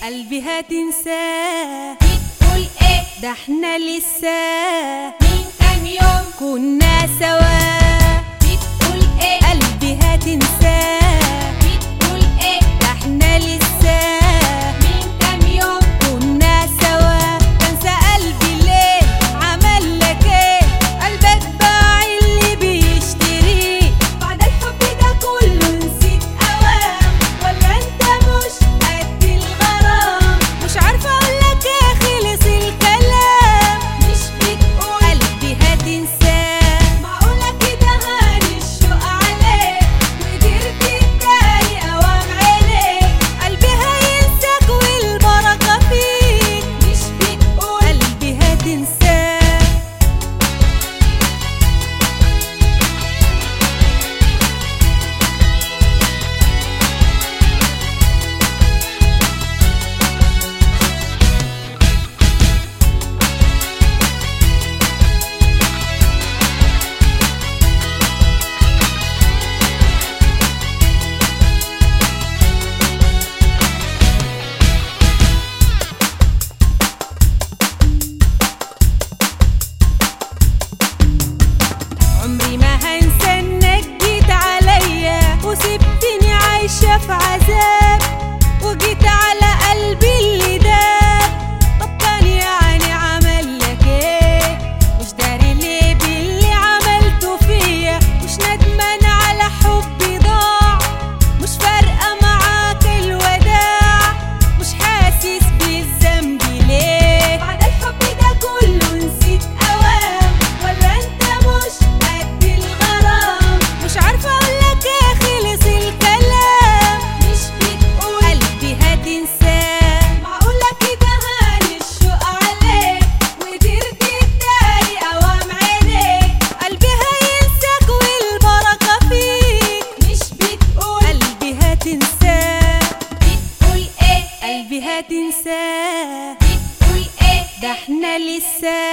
قلبي هتنساه بتقول ايه ده احنا لسه من كام يوم كنا سوا بتقول ايه قلبي هتنساه بتقول ايه ده احنا لسه من كام يوم كنا سوا تنسى قلبي ليه عمل لك ايه قلبك باع اللي بيشتريه بعد الحب ده كله نسيت اوام ولا انت مش قد الغرام مش عارفه اقول لك ايه خلص الكلام مش بتقول قلبي هتنساه معقولة كده هاني الشوق عليك وقدرت تداري اوام عينيك قلبي هينساك والبركه فيك مش بتقول قلبي هتنساه عمري ما هنسى انك جيت عليا وسبتني عايشة في عذاب وجيت على قلبي اللي داب طب كان يعني عمل لك ايه مش داري ليه باللي عملته فيا مش ندمان على حبي ضاع مش فارقة معاك الوداع مش حاسس بالذنب ليه بعد الحب ده كله نسيت اوام ولا انت مش قد الغرام مش عارفة اقولك ايه خلص الكلام مش بتقول قلبي هتنساه معقولة كده هاني الشوق عليك وقدرت تداري اوام عينيك قلبي هينساك والبركة فيك مش بتقول قلبي هتنساه بتقول ايه قلبي هتنساه بتقول ايه ده احنا لسه